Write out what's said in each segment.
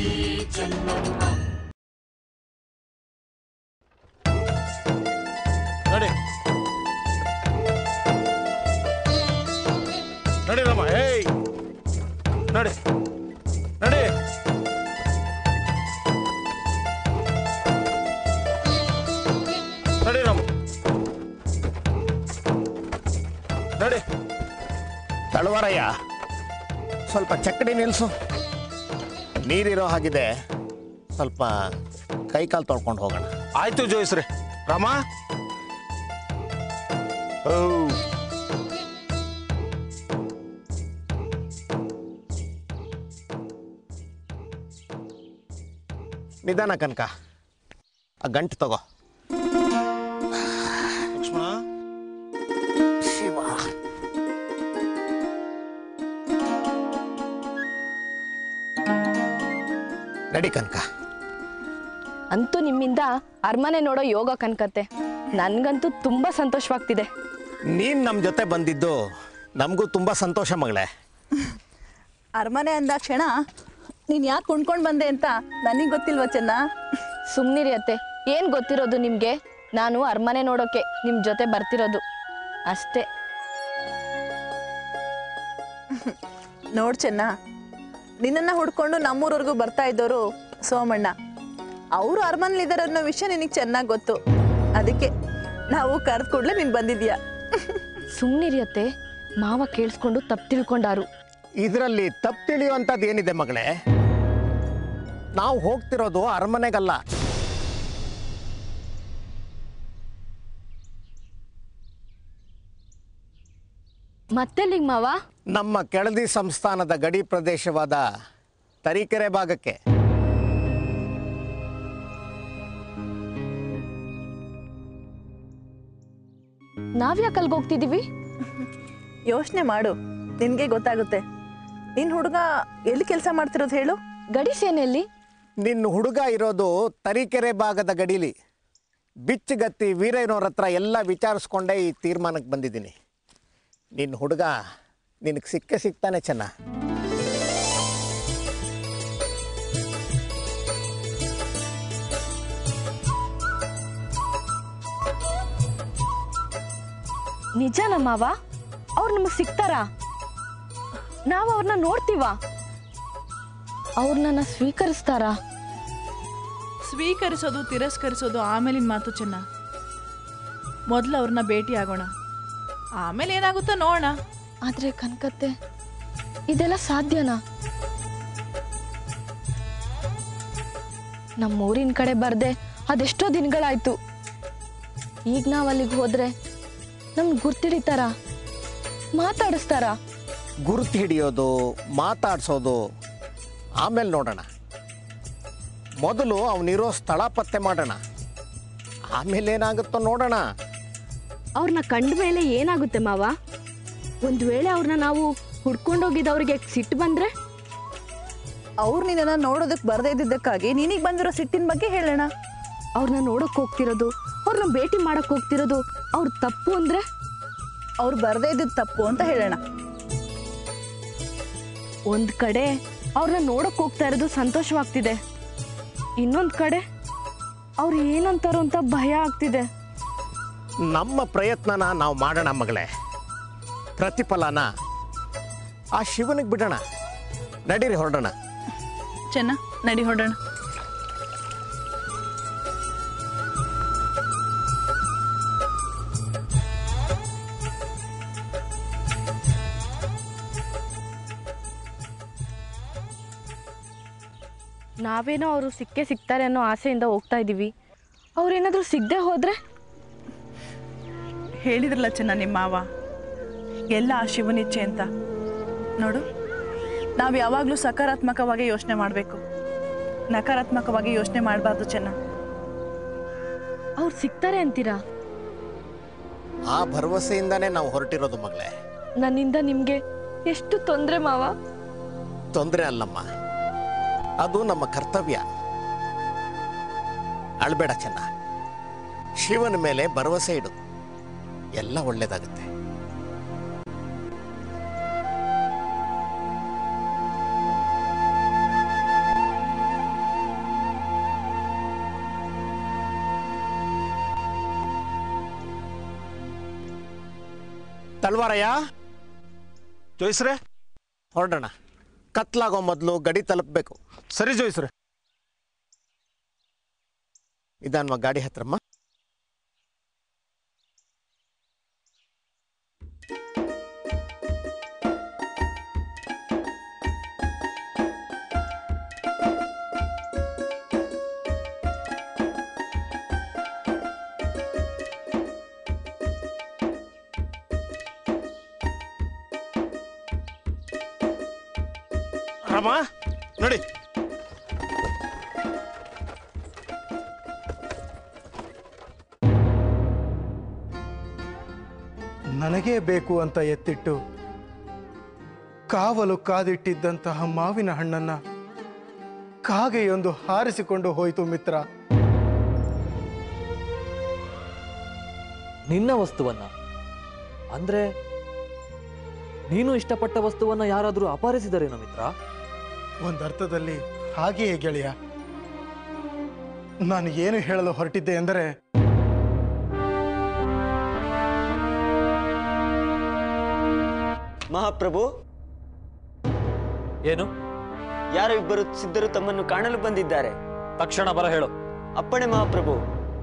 ನಡಿ ನಡಿ ರಮ್ಮ ಏಯ್ ನಡಿ ನಡಿ ನಡಿ ರಮ್ಮ ನಡಿ ತಳವಾರಯ್ಯ ಸ್ವಲ್ಪ ಚಕ್ಕಡಿ ನಿಲ್ಸು ನೀರಿರೋ ಹಾಗಿದೆ ಸ್ವಲ್ಪ ಕೈ ಕಾಲು ತೊಳ್ಕೊಂಡು ಹೋಗೋಣ ಆಯ್ತು ಜೋಯಿಸ್ರಿ ರಾಮ ಓ ನಿಧಾನ ಕನಕ ಆ ಗಂಟು ತಗೋ ಲಕ್ಷ್ಮಣ ಶಿವ ನಡಿ ಕನಕ ಅಂತೂ ನಿಮ್ಮಿಂದ ಅರಮನೆ ನೋಡೋ ಯೋಗ ಕನ್ಕತ್ತೆ ನನ್ಗಂತೂ ತುಂಬಾ ಸಂತೋಷವಾಗ್ತಿದೆ ನೀನು ನಮ್ಮ ಜೊತೆ ಬಂದಿದ್ದು ನಮಗೂ ತುಂಬ ಸಂತೋಷ ಮಗಳೇ ಅರಮನೆ ಅಂದಾಕ್ಷಣ ನೀನು ಯಾಕೆ ಕೊಂಡ್ಕೊಂಡು ಬಂದೆ ಅಂತ ನನಗೆ ಗೊತ್ತಿಲ್ವ ಚೆನ್ನ ಸುಮ್ನಿರಿ ಅತ್ತೆ ಏನ್ ಗೊತ್ತಿರೋದು ನಿಮ್ಗೆ ನಾನು ಅರಮನೆ ನೋಡೋಕೆ ನಿಮ್ ಜೊತೆ ಬರ್ತಿರೋದು ಅಷ್ಟೇ ನೋಡ್ ಚೆನ್ನ ನಿನ್ನನ್ನು ಹುಡ್ಕೊಂಡು ನಮ್ಮೂರವರೆಗೂ ಬರ್ತಾ ಇದ್ದವರು ಸೋಮಣ್ಣ ಅವರು ಅರಮನೆಲಿದ್ದಾರೆ ಅನ್ನೋ ವಿಷಯ ನಿನಗೆ ಚೆನ್ನಾಗಿ ಗೊತ್ತು ಅದಕ್ಕೆ ನಾವು ಕರೆದು ಕೂಡಲೇ ನೀನು ಬಂದಿದ್ಯಾ ಸುಮ್ನಿರಿ ಅತ್ತೆ ಮಾವ ಕೇಳಿಸ್ಕೊಂಡು ತಪ್ಪು ತಿಳ್ಕೊಂಡಾರು ಇದರಲ್ಲಿ ತಪ್ಪು ತಿಳಿಯುವಂಥದ್ದು ಏನಿದೆ ಮಗಳೇ ನಾವು ಹೋಗ್ತಿರೋದು ಅರಮನೆಗಲ್ಲ ಮತ್ತೆಲ್ಲಿಗ್ ಮಾವ ನಮ್ಮ ಕೆಳದಿ ಸಂಸ್ಥಾನದ ಗಡಿ ಪ್ರದೇಶವಾದ ತರೀಕೆರೆ ಭಾಗಕ್ಕೆ ನಾವ್ಯಾಕೆ ಅಲ್ಗ್ ಹೋಗ್ತಿದೀವಿ ಯೋಚನೆ ಮಾಡು ನಿನಗೆ ಗೊತ್ತಾಗುತ್ತೆ ನಿನ್ನ ಹುಡುಗ ಎಲ್ಲಿ ಕೆಲಸ ಮಾಡ್ತಿರೋದು ಹೇಳು ಗಡಿ ಸೇನೆಯಲ್ಲಿ ನಿನ್ನ ಹುಡುಗ ಇರೋದು ತರೀಕೆರೆ ಭಾಗದ ಗಡೀಲಿ ಬಿಚ್ಚುಗತ್ತಿ ವೀರಯ್ಯನವ್ರ ಹತ್ರ ಎಲ್ಲ ವಿಚಾರಿಸ್ಕೊಂಡೇ ಈ ತೀರ್ಮಾನಕ್ಕೆ ಬಂದಿದ್ದೀನಿ ನಿನ್ನ ಹುಡುಗ ನಿನಗೆ ಸಿಕ್ಕೇ ಸಿಗ್ತಾನೆ ಚೆನ್ನ ನಿಜನಾ ಮಾವ ಅವ್ರು ನಮಗ್ ಸಿಗ್ತಾರಾ ನಾವು ಅವ್ರನ್ನ ನೋಡ್ತೀವ ಅವ್ರು ನನ್ನ ಸ್ವೀಕರಿಸ್ತಾರಾ ಸ್ವೀಕರಿಸೋದು ತಿರಸ್ಕರಿಸೋದು ಆಮೇಲಿನ ಮಾತು ಚೆನ್ನ ಮೊದಲು ಅವ್ರನ್ನ ಭೇಟಿ ಆಗೋಣ ಆಮೇಲೆ ಏನಾಗುತ್ತೋ ನೋಡೋಣ ಆದ್ರೆ ಕನಕತ್ತೆ ಇದೆಲ್ಲ ಸಾಧ್ಯನಾ ನಮ್ಮ ಊರಿನ ಕಡೆ ಬರ್ದೆ ಅದೆಷ್ಟೋ ದಿನಗಳಾಯ್ತು ಈಗ ನಾವ್ ಅಲ್ಲಿಗೆ ಹೋದ್ರೆ ನಮ್ಗೆ ಗುರ್ತಿಡಿತಾರ ಮಾತಾಡಿಸ್ತಾರ ಗುರುತು ಹಿಡಿಯೋದು ಮಾತಾಡ್ಸೋದು ಆಮೇಲೆ ನೋಡೋಣ ಮೊದಲು ಅವನಿರೋ ಸ್ಥಳ ಪತ್ತೆ ಮಾಡೋಣ ಆಮೇಲೆ ಏನಾಗುತ್ತೋ ನೋಡೋಣ ಅವ್ರನ್ನ ಕಂಡ ಮೇಲೆ ಏನಾಗುತ್ತೆ ಮಾವ ಒಂದ್ ವೇಳೆ ಅವ್ರನ್ನ ನಾವು ಹುಡ್ಕೊಂಡೋಗಿದ್ದವ್ರಿಗೆ ಸಿಟ್ಟು ಬಂದ್ರೆ ಅವ್ರು ನಿನ್ನನ್ನು ನೋಡೋದಕ್ಕೆ ಬರದೇ ಇದ್ದಿದ್ದಕ್ಕಾಗಿ ನಿನಗೆ ಬಂದಿರೋ ಸಿಟ್ಟಿನ ಬಗ್ಗೆ ಹೇಳೋಣ ಅವ್ರನ್ನ ನೋಡಕ್ ಹೋಗ್ತಿರೋದು ಅವ್ರನ್ನ ಭೇಟಿ ಮಾಡಕ್ ಹೋಗ್ತಿರೋದು ಅವ್ರ ತಪ್ಪು ಅಂದ್ರೆ ಅವ್ರು ಬರದೇ ಇದ್ದಿದ್ದು ತಪ್ಪು ಅಂತ ಹೇಳೋಣ ಒಂದ್ ಕಡೆ ಅವ್ರನ್ನ ನೋಡಕ್ ಹೋಗ್ತಾ ಇರೋದು ಸಂತೋಷವಾಗ್ತಿದೆ ಇನ್ನೊಂದ್ ಕಡೆ ಅವ್ರು ಏನಂತಾರೋ ಅಂತ ಭಯ ಆಗ್ತಿದೆ ನಮ್ಮ ಪ್ರಯತ್ನನ ನಾವು ಮಾಡೋಣ ಮಗಳೇ ಪ್ರತಿಫಲನ ಆ ಶಿವನಿಗೆ ಬಿಡೋಣ ನಡೀರಿ ಹೊರಡೋಣ ಚೆನ್ನ ನಡಿ ಹೊಡೋಣ ನಾವೇನೋ ಅವರು ಸಿಕ್ಕೇ ಸಿಗ್ತಾರೆ ಅನ್ನೋ ಆಸೆಯಿಂದ ಹೋಗ್ತಾ ಇದೀವಿ ಅವ್ರೇನಾದ್ರೂ ಸಿಗದೆ ಹೋದ್ರೆ ಹೇಳಿದ್ರಲ್ಲ ಚೆನ್ನ ನಿಮ್ಮ ಮಾವ ಎಲ್ಲ ಆ ಶಿವನಿಚ್ಛೆ ಅಂತ ನೋಡು ನಾವು ಯಾವಾಗಲೂ ಸಕಾರಾತ್ಮಕವಾಗಿ ಯೋಚನೆ ಮಾಡಬೇಕು ನಕಾರಾತ್ಮಕವಾಗಿ ಯೋಚನೆ ಮಾಡಬಾರ್ದು ಚೆನ್ನ ಅವ್ರು ಸಿಗ್ತಾರೆ ಅಂತೀರಾ ಆ ಭರವಸೆಯಿಂದನೇ ನಾವು ಹೊರಟಿರೋದು ಮಗಳೇ ನನ್ನಿಂದ ನಿಮ್ಗೆ ಎಷ್ಟು ತೊಂದ್ರೆ ಮಾವ ತೊಂದರೆ ಅಲ್ಲಮ್ಮ ಅದು ನಮ್ಮ ಕರ್ತವ್ಯ ಅಳ್ಬೇಡ ಚೆನ್ನ ಶಿವನ ಮೇಲೆ ಭರವಸೆ ಇಡು ಎಲ್ಲ ಒಳ್ಳೇದಾಗುತ್ತೆ ತಳ್ವಾರಯ್ಯ ಜೋಯಿಸ್ರೆ ಹೊರಡೋಣ ಕತ್ಲಾಗೋ ಮೊದಲು ಗಡಿ ತಲುಪಬೇಕು ಸರಿ ಜೋಯಿಸ್ರೆ ಇದನ್ವ ಗಾಡಿ ಹತ್ರಮ್ಮ ರಾಮ ನೋಡಿ ನನಗೇ ಬೇಕು ಅಂತ ಎತ್ತಿಟ್ಟು ಕಾವಲು ಕಾದಿಟ್ಟಿದ್ದಂತಹ ಮಾವಿನ ಹಣ್ಣನ್ನ ಕಾಗೆಯೊಂದು ಹಾರಿಸಿಕೊಂಡು ಹೋಯಿತು ಮಿತ್ರ ನಿನ್ನ ವಸ್ತುವನ್ನ ಅಂದ್ರೆ ನೀನು ಇಷ್ಟಪಟ್ಟ ವಸ್ತುವನ್ನ ಯಾರಾದರೂ ಅಪಹರಿಸಿದರೇನೋ ಮಿತ್ರ ಒಂದರ್ಥದಲ್ಲಿ ಹಾಗೆಯೇ ಗೆಳೆಯ ನಾನು ಏನು ಹೇಳಲು ಹೊರಟಿದ್ದೆ ಎಂದರೆ ಮಹಾಪ್ರಭು ಏನು ಯಾರೋ ಇಬ್ಬರು ಸಿದ್ಧರು ತಮ್ಮನ್ನು ಕಾಣಲು ಬಂದಿದ್ದಾರೆ ತಕ್ಷಣ ಬರ ಹೇಳು ಅಪ್ಪಣೆ ಮಹಾಪ್ರಭು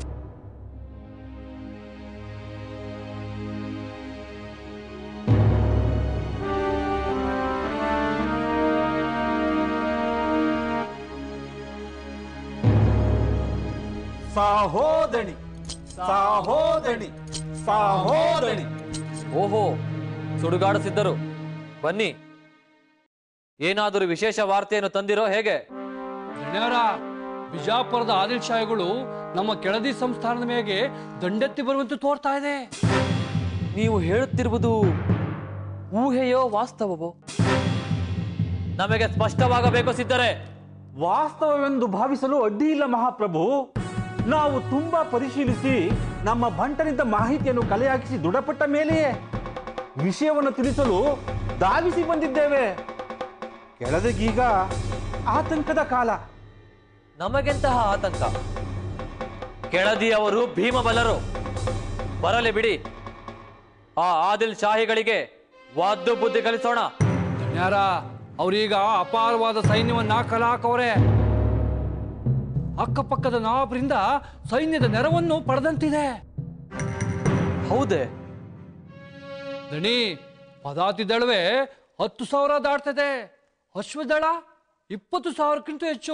ಸಾಹೋದಣಿ ಸಾಹೋದಣಿ ಸಾಹೋದಣಿ ಓಹೋ ಸುಡುಗಾಡು ಸಿದ್ಧರು ಬನ್ನಿ ಏನಾದರೂ ವಿಶೇಷ ವಾರ್ತೆಯನ್ನು ತಂದಿರೋ ಹೇಗೆ ಗೆಳೆಯರ ಬಿಜಾಪುರದ ಆದಿಲ್ ಶಾಹಿಗಳು ನಮ್ಮ ಕೆಳದಿ ಸಂಸ್ಥಾನದ ಮೇಲೆ ದಂಡೆತ್ತಿ ಬರುವಂತೆ ತೋರ್ತಾ ಇದೆ ನೀವು ಹೇಳುತ್ತಿರುವುದು ಊಹೆಯೋ ವಾಸ್ತವವೋ ನಮಗೆ ಸ್ಪಷ್ಟವಾಗಬೇಕು ಸಿದ್ಧರೇ ವಾಸ್ತವವೆಂದು ಭಾವಿಸಲು ಅಡ್ಡಿ ಇಲ್ಲ ಮಹಾಪ್ರಭು ನಾವು ತುಂಬಾ ಪರಿಶೀಲಿಸಿ ನಮ್ಮ ಭಂಟನಿಂದ ಮಾಹಿತಿಯನ್ನು ಕಲೆ ಹಾಕಿಸಿ ದೃಢಪಟ್ಟ ಮೇಲೆಯೇ ವಿಷಯವನ್ನು ತಿಳಿಸಲು ಧಾವಿಸಿ ಬಂದಿದ್ದೇವೆ ಕೆಳದಿಗೀಗ ಆತಂಕದ ಕಾಲ ನಮಗೆಂತಹ ಆತಂಕ ಕೆಳದಿಯವರು ಭೀಮಬಲರು ಬರಲಿ ಬಿಡಿ ಆ ಆದಿಲ್ ಶಾಹಿಗಳಿಗೆ ವಾದ್ದು ಬುದ್ಧಿ ಕಲಿಸೋಣ ಧನ್ಯಾರ ಅವ್ರೀಗ ಅಪಾರವಾದ ಸೈನ್ಯವನ್ನ ಕಲಾಕವ್ರೆ ಅಕ್ಕಪಕ್ಕದ ನವಾಬರಿಂದ ಸೈನ್ಯದ ನೆರವನ್ನು ಪಡೆದಂತಿದೆ ಹೌದೇ ದಣಿ ಪದಾತಿ ದಳವೇ ಹತ್ತು ಸಾವಿರ ದಾಟ್ತದೆ ಅಶ್ವದಳ ಇಪ್ಪತ್ತು ಸಾವಿರಕ್ಕಿಂತ ಹೆಚ್ಚು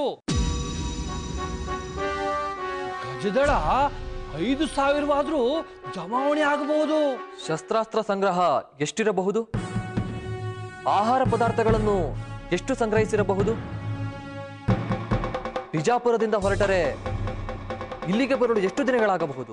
ಗಜದಳ ಐದು ಸಾವಿರವಾದ್ರೂ ಜಮಾವಣೆ ಆಗಬಹುದು ಶಸ್ತ್ರಾಸ್ತ್ರ ಸಂಗ್ರಹ ಎಷ್ಟಿರಬಹುದು ಆಹಾರ ಪದಾರ್ಥಗಳನ್ನು ಎಷ್ಟು ಸಂಗ್ರಹಿಸಿರಬಹುದು ಬಿಜಾಪುರದಿಂದ ಹೊರಟರೆ ಇಲ್ಲಿಗೆ ಬರಲು ಎಷ್ಟು ದಿನಗಳಾಗಬಹುದು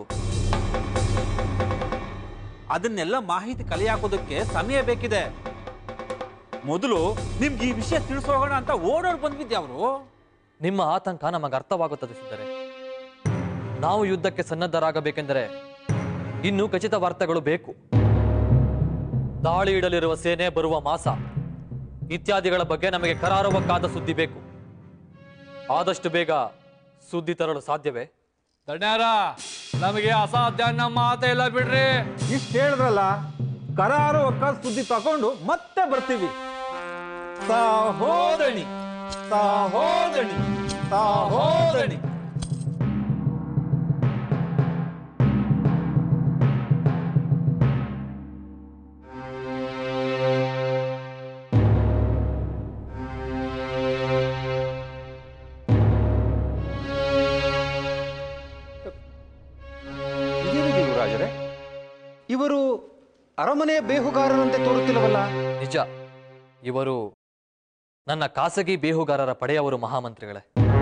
ಅದನ್ನೆಲ್ಲ ಮಾಹಿತಿ ಕಲೆ ಹಾಕೋದಕ್ಕೆ ಸಮಯ ಬೇಕಿದೆ ಮೊದಲು ನಿಮ್ಗೆ ಈ ವಿಷಯ ತಿಳಿಸೋಗೋಣ ಅಂತ ಓಡೋಡ್ ಬಂದ್ಬಿದ್ದೆ ಅವರು ನಿಮ್ಮ ಆತಂಕ ನಮಗೆ ಅರ್ಥವಾಗುತ್ತದೆ ಸಿದ್ದರೆ ನಾವು ಯುದ್ಧಕ್ಕೆ ಸನ್ನದ್ಧರಾಗಬೇಕೆಂದರೆ ಇನ್ನು ಖಚಿತ ವಾರ್ತೆಗಳು ಬೇಕು ದಾಳಿ ಇಡಲಿರುವ ಸೇನೆ ಬರುವ ಮಾಸ ಇತ್ಯಾದಿಗಳ ಬಗ್ಗೆ ನಮಗೆ ಕರಾರುವಕ್ಕಾದ ಸುದ್ದಿ ಬೇಕು ಆದಷ್ಟು ಬೇಗ ಸುದ್ದಿ ತರಲು ಸಾಧ್ಯವೇ ದಣ್ಯಾರ ನಮಗೆ ಅಸಾಧ್ಯ ಅನ್ನೋ ಮಾತೇ ಇಲ್ಲ ಬಿಡ್ರಿ ಇಷ್ಟು ಹೇಳಿದ್ರಲ್ಲ ಕರಾರು ಒಕ್ಕ ಸುದ್ದಿ ತಗೊಂಡು ಮತ್ತೆ ಬರ್ತೀವಿ ಸಾಹೋದಣಿ ಸಾಹೋದಣಿ ಸಾಹೋದಣಿ ಇದೇನಿದು ಯುವರಾಜರೇ ಇವರು ಅರಮನೆಯ ಬೇಹುಗಾರರಂತೆ ತೋರುತ್ತಿಲ್ಲವಲ್ಲ ನಿಜ ಇವರು ನನ್ನ ಖಾಸಗಿ ಬೇಹುಗಾರರ ಪಡೆಯವರು ಮಹಾಮಂತ್ರಿಗಳೇ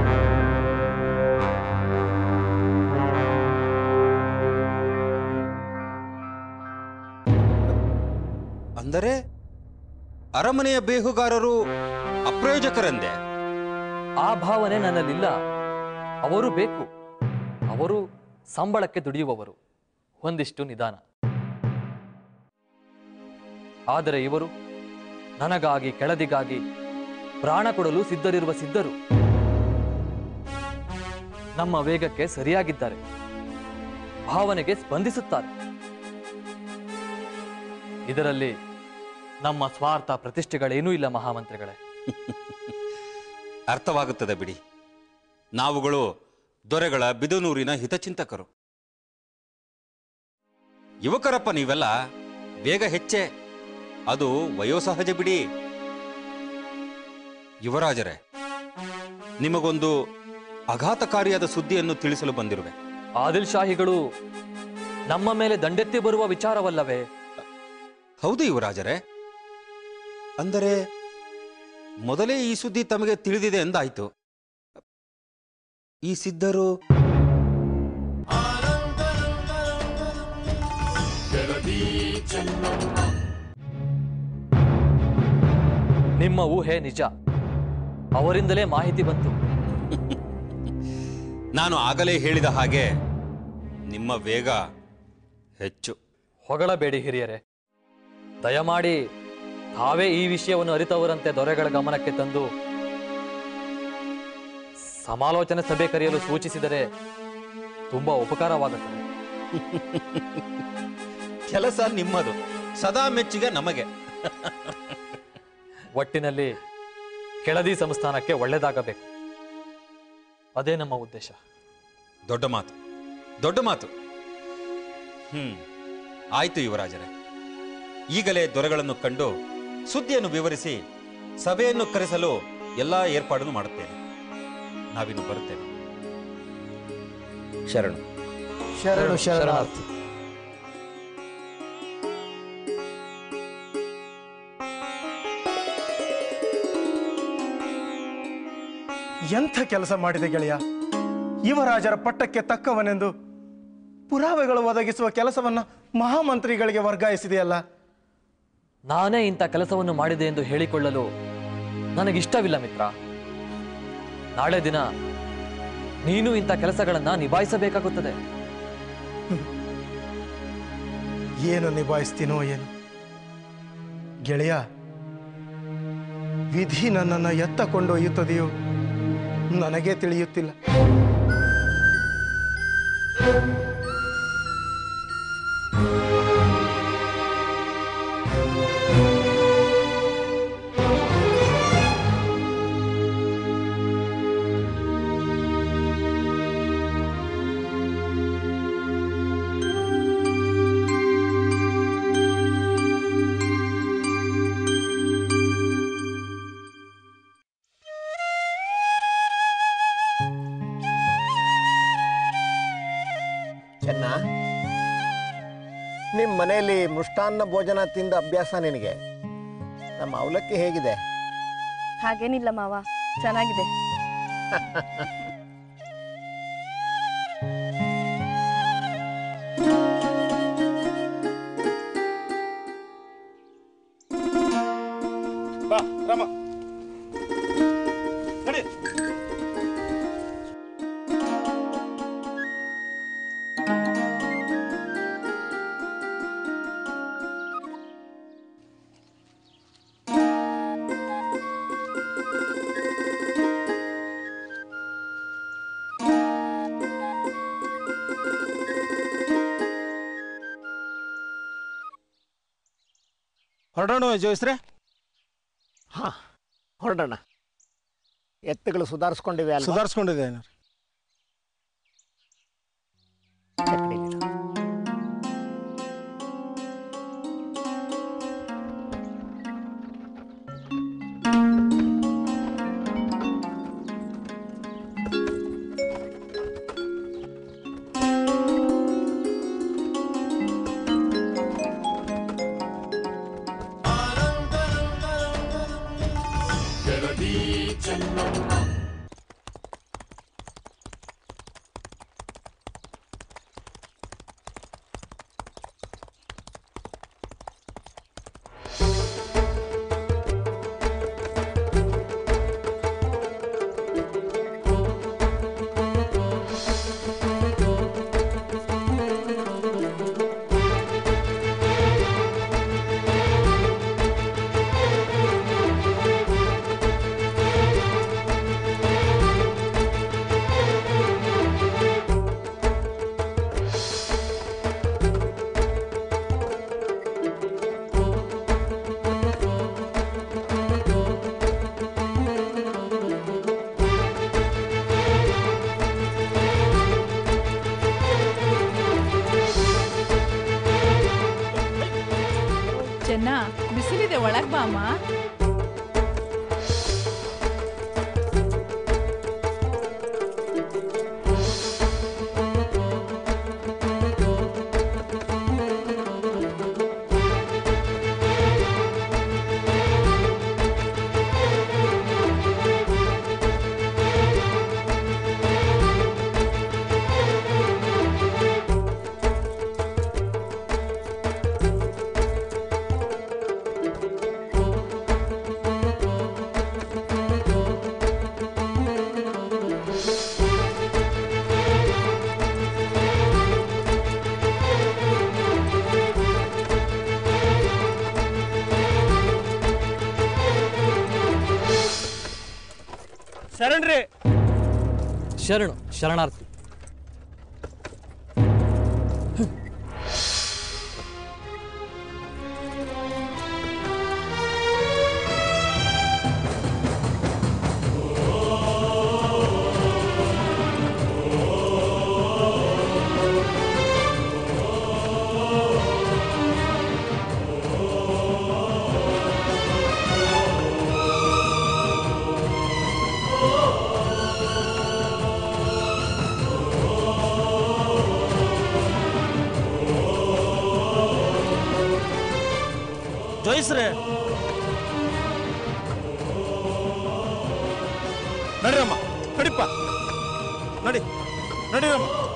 ಅಂದರೆ ಅರಮನೆಯ ಬೇಹುಗಾರರು ಅಪ್ರಯೋಜಕರೆಂದೆ ಆ ಭಾವನೆ ನನ್ನಲ್ಲಿಲ್ಲ ಅವರು ಬೇಕು ಅವರು ಸಂಬಳಕ್ಕೆ ದುಡಿಯುವವರು ಒಂದಿಷ್ಟು ನಿಧಾನ ಆದರೆ ಇವರು ನನಗಾಗಿ ಕೆಳದಿಗಾಗಿ ಪ್ರಾಣ ಕೊಡಲು ಸಿದ್ಧರಿರುವ ಸಿದ್ಧರು ನಮ್ಮ ವೇಗಕ್ಕೆ ಸರಿಯಾಗಿದ್ದಾರೆ ಭಾವನೆಗೆ ಸ್ಪಂದಿಸುತ್ತಾರೆ ಇದರಲ್ಲಿ ನಮ್ಮ ಸ್ವಾರ್ಥ ಪ್ರತಿಷ್ಠೆಗಳೇನೂ ಇಲ್ಲ ಮಹಾಮಂತ್ರಿಗಳೇ ಅರ್ಥವಾಗುತ್ತದೆ ಬಿಡಿ ನಾವುಗಳು ದೊರೆಗಳ ಬಿದುನೂರಿನ ಹಿತಚಿಂತಕರು ಯುವಕರಪ್ಪ ನೀವೆಲ್ಲ ಬೇಗ ಹೆಚ್ಚೆ ಅದು ವಯೋಸಹಜ ಬಿಡಿ ಯುವರಾಜರೇ ನಿಮಗೊಂದು ಅಘಾತಕಾರಿಯಾದ ಸುದ್ದಿಯನ್ನು ತಿಳಿಸಲು ಬಂದಿರುವೆ ಆದಿಲ್ ಶಾಹಿಗಳು ನಮ್ಮ ಮೇಲೆ ದಂಡೆತ್ತಿ ಬರುವ ವಿಚಾರವಲ್ಲವೇ ಹೌದು ಯುವರಾಜರೇ ಅಂದರೆ ಮೊದಲೇ ಈ ಸುದ್ದಿ ತಮಗೆ ತಿಳಿದಿದೆ ಎಂದಾಯ್ತು ಈ ಸಿದ್ಧರು ನಿಮ್ಮ ಊಹೆ ನಿಜ ಅವರಿಂದಲೇ ಮಾಹಿತಿ ಬಂತು ನಾನು ಆಗಲೇ ಹೇಳಿದ ಹಾಗೆ ನಿಮ್ಮ ವೇಗ ಹೆಚ್ಚು ಹೊಗಳಬೇಡಿ ಹಿರಿಯರೇ ದಯಮಾಡಿ ತಾವೇ ಈ ವಿಷಯವನ್ನು ಅರಿತವರಂತೆ ದೊರೆಗಳ ಗಮನಕ್ಕೆ ತಂದು ಸಮಾಲೋಚನೆ ಸಭೆ ಕರೆಯಲು ಸೂಚಿಸಿದರೆ ತುಂಬಾ ಉಪಕಾರವಾಗುತ್ತದೆ ಕೆಲಸ ನಿಮ್ಮದು ಸದಾ ಮೆಚ್ಚುಗೆ ನಮಗೆ ಒಟ್ಟಿನಲ್ಲಿ ಕೆಳದಿ ಸಂಸ್ಥಾನಕ್ಕೆ ಒಳ್ಳೆದಾಗಬೇಕು ಅದೇ ನಮ್ಮ ಉದ್ದೇಶ ದೊಡ್ಡ ಮಾತು ದೊಡ್ಡ ಮಾತು ಹ್ಮ್ ಆಯ್ತು ಯುವರಾಜರೇ ಈಗಲೇ ದೊರೆಗಳನ್ನು ಕಂಡು ಸುದ್ದಿಯನ್ನು ವಿವರಿಸಿ ಸಭೆಯನ್ನು ಕರೆಸಲು ಎಲ್ಲಾ ಏರ್ಪಾಡನ್ನು ಮಾಡುತ್ತೇನೆ ನಾವಿನ್ನು ಬರುತ್ತೇವೆ ಶರಣು ಶರಣು ಶರಣಾರ್ಥಿ ಎಂಥ ಕೆಲಸ ಮಾಡಿದೆ ಗೆಳೆಯ ಯುವರಾಜರ ಪಟ್ಟಕ್ಕೆ ತಕ್ಕವನೆಂದು ಪುರಾವೆಗಳು ಒದಗಿಸುವ ಕೆಲಸವನ್ನ ಮಹಾಮಂತ್ರಿಗಳಿಗೆ ವರ್ಗಾಯಿಸಿದೆಯಲ್ಲ ನಾನೇ ಇಂಥ ಕೆಲಸವನ್ನು ಮಾಡಿದೆ ಎಂದು ಹೇಳಿಕೊಳ್ಳಲು ನನಗಿಷ್ಟವಿಲ್ಲ ಮಿತ್ರ ನಾಳೆ ದಿನ ನೀನು ಇಂಥ ಕೆಲಸಗಳನ್ನ ನಿಭಾಯಿಸಬೇಕಾಗುತ್ತದೆ ಏನು ನಿಭಾಯಿಸ್ತೀನೋ ಏನು ಗೆಳೆಯ ವಿಧಿ ನನ್ನನ್ನು ಎತ್ತ ಕೊಂಡೊಯ್ಯುತ್ತದೆಯೋ ನನಗೆ ತಿಳಿಯುತ್ತಿಲ್ಲ ಚೆನ್ನ ನಿಮ್ಮ ಮನೆಯಲ್ಲಿ ಮೃಷ್ಟಾನ್ನ ಭೋಜನ ತಿಂದ ಅಭ್ಯಾಸ ನಿನಗೆ ನಮ್ಮ ಅವಲಕ್ಕಿ ಹೇಗಿದೆ ಹಾಗೇನಿಲ್ಲ ಮಾವ ಚೆನ್ನಾಗಿದೆ ಬಾ ರಾಮ ನಡಿ ಹೊರಡೋಣ ಜೋಯಿಸ್ರೆ ಹಾಂ ಹೊರಡೋಣ ಎತ್ತುಗಳು ಸುಧಾರಿಸ್ಕೊಂಡಿವೆ ಅಲ್ಲ ಸುಧಾರಿಸ್ಕೊಂಡಿದೆ ಅಮ್ಮ ಶರಣ್ರಿ ಶರಣು ಶರಣಾರ್ಥಿ ಜೋಯಿಸ್ರೆ ನಡಿರಮ್ಮ ನಡಿಪ್ಪ ನಡಿ ನಡಿರಮ್ಮ